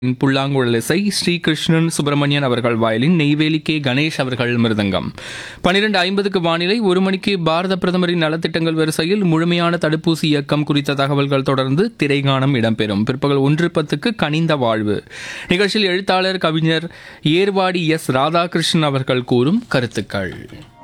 புல்லாங்குழல் இசை ஸ்ரீகிருஷ்ணன் சுப்பிரமணியன் அவர்கள் வயலின் நெய்வேலி கே கணேஷ் அவர்கள் மிருதங்கம் பனிரெண்டு ஐம்பதுக்கு வானிலை ஒரு மணிக்கு பாரத பிரதமரின் நலத்திட்டங்கள் வரிசையில் முழுமையான தடுப்பூசி இயக்கம் குறித்த தகவல்கள் தொடர்ந்து திரைகாணம் இடம்பெறும் பிற்பகல் ஒன்று பத்துக்கு கனிந்த வாழ்வு நிகழ்ச்சியில் எழுத்தாளர் கவிஞர் ஏர்வாடி எஸ் ராதாகிருஷ்ணன் அவர்கள் கூறும் கருத்துக்கள்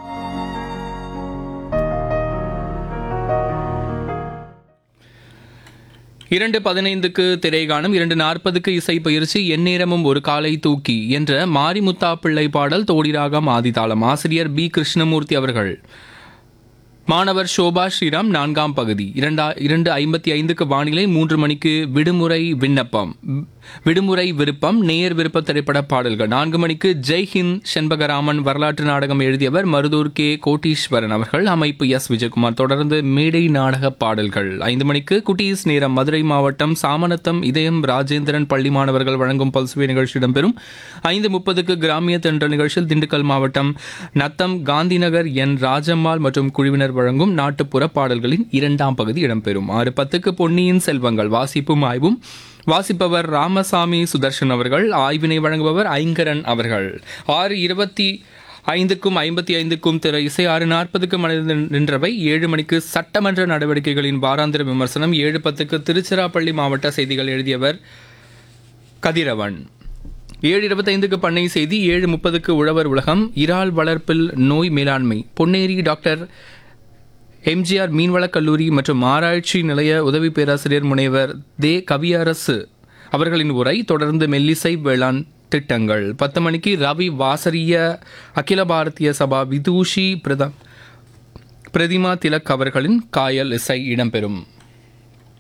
இரண்டு பதினைந்துக்கு திரைகாணும் இரண்டு நாற்பதுக்கு இசை பயிற்சி எந்நேரமும் ஒரு காலை தூக்கி என்ற மாரிமுத்தா பிள்ளை பாடல் தோடிராகம் ஆதிதாளம் ஆசிரியர் பி கிருஷ்ணமூர்த்தி அவர்கள் மாணவர் சோபா ஸ்ரீராம் நான்காம் பகுதி இரண்டா இரண்டு ஐம்பத்தி ஐந்துக்கு வானிலை மூன்று மணிக்கு விடுமுறை விண்ணப்பம் விடுமுறை விருப்பம் நேர் விருப்ப திரைப்பட பாடல்கள் நான்கு மணிக்கு ஜெய் ஹிந்த் செண்பகராமன் வரலாற்று நாடகம் எழுதியவர் மருதூர் கே கோட்டீஸ்வரன் அவர்கள் அமைப்பு எஸ் விஜயகுமார் தொடர்ந்து மேடை நாடக பாடல்கள் ஐந்து மணிக்கு குட்டீஸ் நேரம் மதுரை மாவட்டம் சாமனத்தம் இதயம் ராஜேந்திரன் பள்ளி மாணவர்கள் வழங்கும் பல்சுவை நிகழ்ச்சி இடம்பெறும் ஐந்து முப்பதுக்கு கிராமிய தென்ற நிகழ்ச்சியில் திண்டுக்கல் மாவட்டம் நத்தம் காந்திநகர் என் ராஜம்மாள் மற்றும் குழுவினர் வழங்கும் நாட்டுப்புற பாடல்களின் இரண்டாம் பகுதி இடம்பெறும் ஆறு பத்துக்கு பொன்னியின் செல்வங்கள் வாசிப்பும் ஆய்வும் வாசிப்பவர் ராமசாமி சுதர்ஷன் அவர்கள் ஆய்வினை வழங்குபவர் ஐங்கரன் அவர்கள் ஆறு இருபத்தி ஐந்துக்கும் ஐம்பத்தி ஐந்துக்கும் திரு இசை ஆறு நாற்பதுக்கு மனித நின்றவை ஏழு மணிக்கு சட்டமன்ற நடவடிக்கைகளின் வாராந்திர விமர்சனம் ஏழு பத்துக்கு திருச்சிராப்பள்ளி மாவட்ட செய்திகள் எழுதியவர் கதிரவன் ஏழு இருபத்தைந்துக்கு பண்ணை செய்தி ஏழு முப்பதுக்கு உழவர் உலகம் இறால் வளர்ப்பில் நோய் மேலாண்மை பொன்னேரி டாக்டர் எம்ஜிஆர் மீன்வளக் கல்லூரி மற்றும் ஆராய்ச்சி நிலைய உதவி பேராசிரியர் முனைவர் தே கவியரசு அவர்களின் உரை தொடர்ந்து மெல்லிசை வேளாண் திட்டங்கள் பத்து மணிக்கு ரவி வாசரிய அகில பாரதிய சபா விதூஷி பிரதம் பிரதிமா திலக் அவர்களின் காயல் இசை இடம்பெறும்